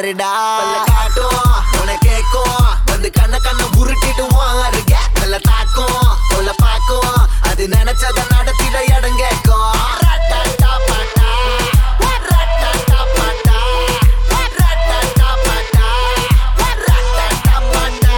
யாருடா காட்டும் உன கேக்கும் வந்து கண்ண கண்ண உருட்டிட்டு வாருங்க நல்ல தாக்கும் சொல்ல பாக்கும் அது நினைச்சத நடத்திட இடம் கேக்கும் ரட்டட்டா பட்டா, ரட்டட்டா பட்டா, ரட்டட்டா பட்டா, ரட்டட்டா பட்டா.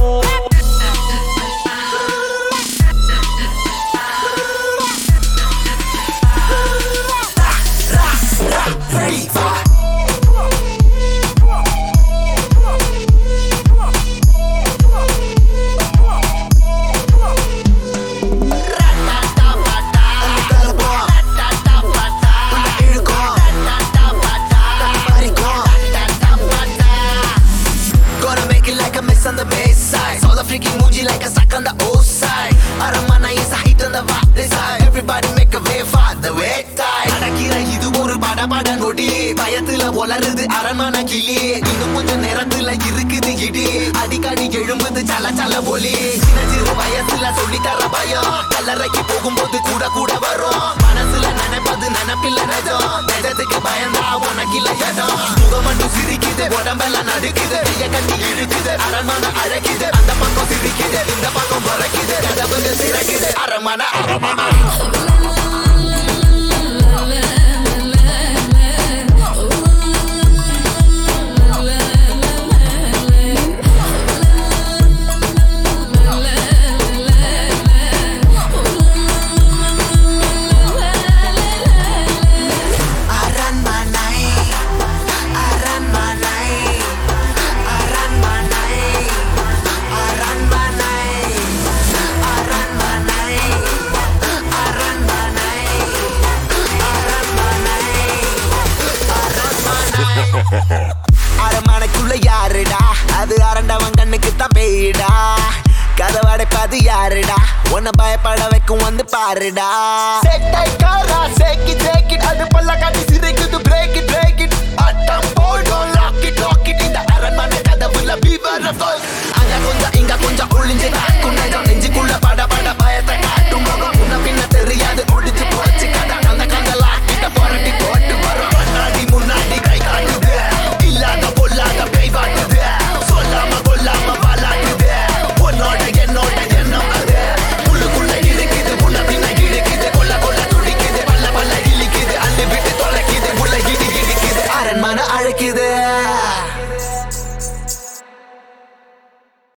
Gonna make it like a mess on the bass side. All the freaking Muji like a sack on the O side. Aramana is a hit on the vibe this side. Everybody make a way for the way tide. அடக்கிற இது ஒரு பட பட நொடி பயத்துல வளருது அரண்மன கிளி இன்னும் கொஞ்ச நேரத்துல இருக்குது இடி அடிக்கடி எழும்புது சல சல ஒலி சின்ன சிறு வயசுல சொல்லி தர பயம் கல்லறைக்கு போகும்போது கூட கூட வரும் மனசுல நினைப்பது நினைப்பில்ல நிஜம் நிஜத்துக்கு பயந்தா உனக்கில்ல இடம் முகம் மட்டும் சிரிக்குது உடம்பெல்லாம் நடுக்குது கைய கட்டி இழுக்குது அரண்மனை அழைக்குது அந்த பக்கம் சிரிக்குது இந்த பக்கம் குறைக்குது கதவுங்க சிறக்குது அரண்மனை அரண்மனை அரண்மனை அரண்மனை அரண்மனை அரண்மனை அரண்மனை அரண்மனை அரண்மனை அரண்மனைக்குள்ள யாருடா அது அரண்டவன் கண்ணுக்கு தான் பெய்டா கதவடைப்பாது யாருடா உன்னை பயப்பட வைக்கும் வந்து பாருடா செட்டை காரா சேக்கி சேக்கி அது பல்ல காட்டி சிரிக்குது பிரேக் இட் பிரேக் இட் அட்டம் போடும் லாக் இட் லாக் இட் இந்த அரண்மனை கதவுல விவரம் சொல் அங்க கொஞ்சம் இங்க கொஞ்சம் ஒளிஞ்சு காக்கும் நெஞ்சம் நெஞ்சுக்குள்ள பட பட பயத்தை காட்டும் முகம் முன்ன பின்ன தெரியாது ஒடிச்சு போச்சு கதை அந்த கந்தலா கிட்ட புரட்டி போட்டு வரும் முன்னாடி முன்னாடி கை காட்டுது இல்லாத பொல்லாத கை வாட்டுது சொல்லாம கொல்லாம வாலாட்டுது உன்னோட என்னோட எண்ணம் அது உள்ளுக்குள்ள இருக்குது முன்ன பின்ன இழுக்குது கொல்ல கொல்ல துடிக்குது பல்ல பல்ல இழிக்குது அள்ளி விட்டு தொலைக்குது உள்ள இடி இடிக்குது அரண்மனை அழைக்குது